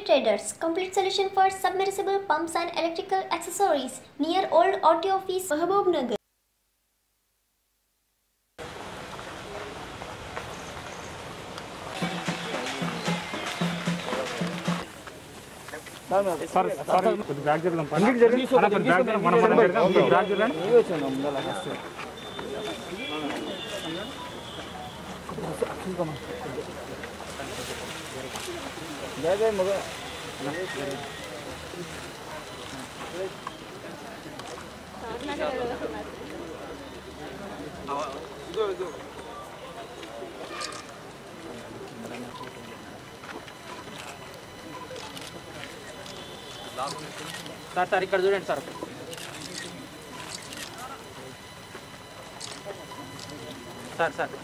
Traders, complete solution for submersible pumps and electrical accessories near Old Auto Office, Mahabub Nagar. Sir sir కొద్దిగా back జరగడం పని అన్న, కొద్దిగా back జరగడం, మనం మనం జరగడం, కొద్దిగా బ్యాక్ జరగడం. సార్ సార్ ఇక్కడ చూడండి సార్ సార్ సార్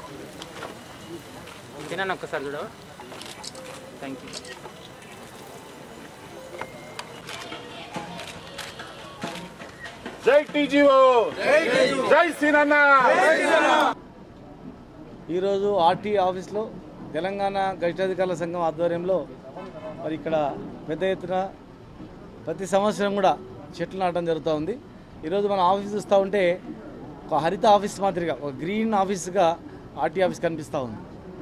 తినండి ఒక్కసారి చూడ థ్యాంక్ యూ జై టీజీఓ జై సీనన్న ఈరోజు ఆర్టీ ఆఫీస్లో తెలంగాణ గజిటాధికారుల సంఘం ఆధ్వర్యంలో మరి ఇక్కడ పెద్ద ఎత్తున ప్రతి సంవత్సరం కూడా చెట్లు నాటడం జరుగుతూ ఉంది ఈరోజు మన ఆఫీస్ చూస్తూ ఉంటే ఒక హరిత ఆఫీస్ మాదిరిగా ఒక గ్రీన్ ఆఫీస్గా ఆర్టీ ఆఫీస్ కనిపిస్తూ ఉంది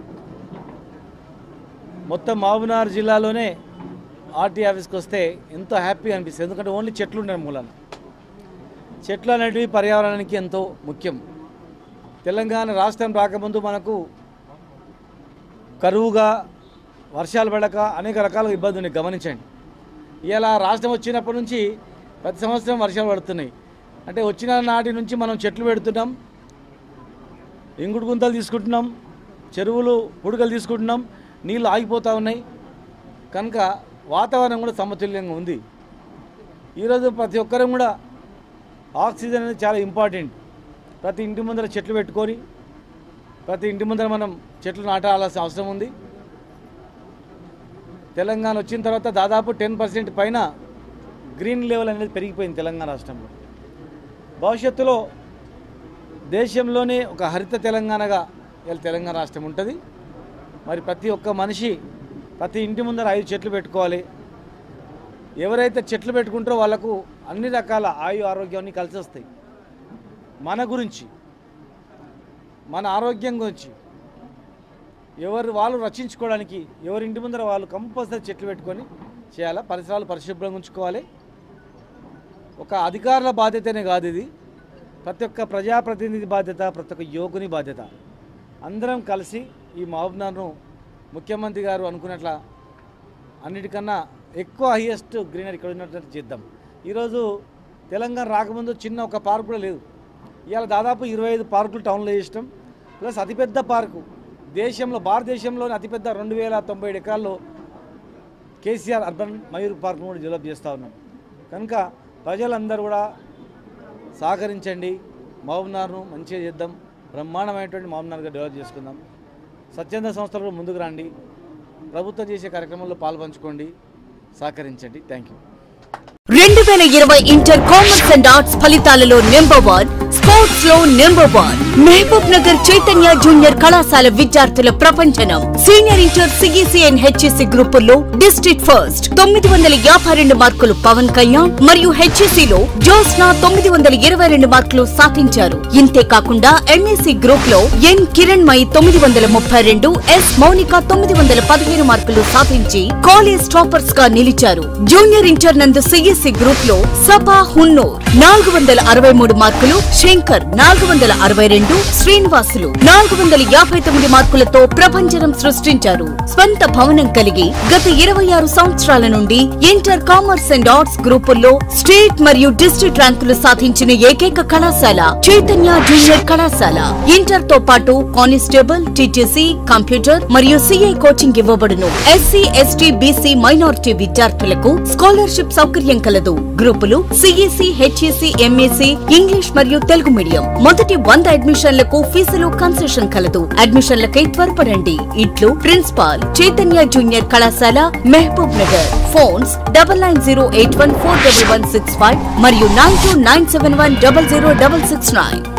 మొత్తం మహబూబ్నగర్ జిల్లాలోనే ఆర్టీ ఆఫీస్కి వస్తే ఎంతో హ్యాపీగా అనిపిస్తుంది ఎందుకంటే ఓన్లీ చెట్లు ఉండే మూలన చెట్లు అనేటివి పర్యావరణానికి ఎంతో ముఖ్యం తెలంగాణ రాష్ట్రం రాకముందు మనకు కరువుగా వర్షాలు పడక అనేక రకాల ఇబ్బందులు ఉన్నాయి గమనించండి ఇలా రాష్ట్రం వచ్చినప్పటి నుంచి ప్రతి సంవత్సరం వర్షాలు పడుతున్నాయి అంటే వచ్చిన నాటి నుంచి మనం చెట్లు పెడుతున్నాం ఇంగుడు గుంతలు తీసుకుంటున్నాం చెరువులు పుడుకలు తీసుకుంటున్నాం నీళ్ళు ఆగిపోతూ ఉన్నాయి కనుక వాతావరణం కూడా సమతుల్యంగా ఉంది ఈరోజు ప్రతి ఒక్కరం కూడా ఆక్సిజన్ అనేది చాలా ఇంపార్టెంట్ ప్రతి ఇంటి ముందర చెట్లు పెట్టుకొని ప్రతి ఇంటి ముందర మనం చెట్లు నాటాల్సిన అవసరం ఉంది తెలంగాణ వచ్చిన తర్వాత దాదాపు టెన్ పర్సెంట్ పైన గ్రీన్ లెవెల్ అనేది పెరిగిపోయింది తెలంగాణ రాష్ట్రంలో భవిష్యత్తులో దేశంలోనే ఒక హరిత తెలంగాణగా ఇలా తెలంగాణ రాష్ట్రం ఉంటుంది మరి ప్రతి ఒక్క మనిషి ప్రతి ఇంటి ముందర ఐదు చెట్లు పెట్టుకోవాలి ఎవరైతే చెట్లు పెట్టుకుంటారో వాళ్ళకు అన్ని రకాల ఆయు ఆరోగ్యాన్ని కలిసి వస్తాయి మన గురించి మన ఆరోగ్యం గురించి ఎవరు వాళ్ళు రక్షించుకోవడానికి ఎవరి ఇంటి ముందర వాళ్ళు కంపల్సరీ చెట్లు పెట్టుకొని చేయాలా పరిసరాలు పరిశుభ్రంగా ఉంచుకోవాలి ఒక అధికారుల బాధ్యతనే కాదు ఇది ప్రతి ఒక్క ప్రజాప్రతినిధి బాధ్యత ప్రతి ఒక్క యువకుని బాధ్యత అందరం కలిసి ఈ మహబూబ్నగర్ను ముఖ్యమంత్రి గారు అనుకున్నట్ల అన్నిటికన్నా ఎక్కువ హైయెస్ట్ గ్రీనరీ ఇక్కడ ఉన్నట్టు చేద్దాం ఈరోజు తెలంగాణ రాకముందు చిన్న ఒక పార్క్ కూడా లేదు ఇవాళ దాదాపు ఇరవై ఐదు పార్కులు టౌన్లో చేసినాం ప్లస్ అతిపెద్ద పార్కు దేశంలో భారతదేశంలోని అతిపెద్ద రెండు వేల తొంభై ఏడు ఎకరాల్లో కేసీఆర్ అర్బన్ మయూర్ పార్క్ను కూడా డెవలప్ చేస్తూ ఉన్నాం కనుక ప్రజలందరూ కూడా సహకరించండి మహబూబ్నగర్ను మంచిగా చేద్దాం బ్రహ్మాండమైనటువంటి మహబూబ్నగర్గా డెవలప్ చేసుకుందాం స్వచ్ఛంద సంస్థలు కూడా ముందుకు రండి ప్రభుత్వం చేసే కార్యక్రమంలో పాల్పంచుకోండి సహకరించండి థ్యాంక్ యూ రెండు వేల ఇరవై ఇంటర్ కామర్స్ అండ్ ఆర్ట్స్ ఫలితాలలో నెంబర్ వన్ స్పోర్ట్స్ లో number one Mahabub Nagar Chaitanya junior కళాశాల విద్యార్థుల ప్రపంచనం senior inter CEC and HSC గ్రూపుల్లో డిస్ట్రిక్ట్ ఫస్ట్ తొమ్మిది వందల యాభై రెండు మార్కులు పవన్ కళ్యాణ్ మరియు హెచ్ఎస్సిలో జోస్నా తొమ్మిది వందల ఇరవై రెండు మార్కులు సాధించారు ఇంతే కాకుండా ఎంఎస్సి గ్రూప్ లో ఎన్ కిరణ్ మై తొమ్మిది వందల ముప్పై రెండు ఎస్ మౌనిక తొమ్మిది వందల పదిహేను మార్కులు సాధించి కాలేజ్ టాపర్స్ గా నిలిచారు జూనియర్ ఇంటర్ నందు సిఎస్సి గ్రూప్ లో సభా హున్నూర్ నాలుగు వందల అరవై మూడు మార్కులు శంకర్ నాలుగు వందల అరవై రెండు శ్రీనివాసులు నాలుగు వందల యాభై తొమ్మిది మార్కులతో ప్రపంచనం సృష్టించారు స్వంత భవనం కలిగి గత ఇరవై ఆరు సంవత్సరాల నుండి ఇంటర్ కామర్స్ అండ్ ఆర్ట్స్ గ్రూపుల్లో స్టేట్ మరియు డిస్ట్రిక్ట్ ర్యాంకులు సాధించిన ఏకైక కళాశాల చైతన్య జూనియర్ కళాశాల ఇంటర్ తో పాటు కానిస్టేబుల్ టీటీసీ కంప్యూటర్ మరియు సిఐ కోచింగ్ ఇవ్వబడును ఎస్సీ ఎస్టీ బీసీ మైనారిటీ విద్యార్థులకు స్కాలర్షిప్ సౌకర్యం కలదు గ్రూపులు సిఈసి హెచ్ఈసి ఎంఏసి ఇంగ్లీష్ మరియు తెలుగు మీడియం మొదటి వంద అడ్మిషన్లకు ఫీజులు కన్సెషన్ కలదు అడ్మిషన్లకై త్వరపడండి ఇట్లు ప్రిన్సిపాల్ చైతన్య జూనియర్ కళాశాల Mahabub Nagar phones double nine zero eight one four double one six five మరియు nine two nine seven one double zero double six nine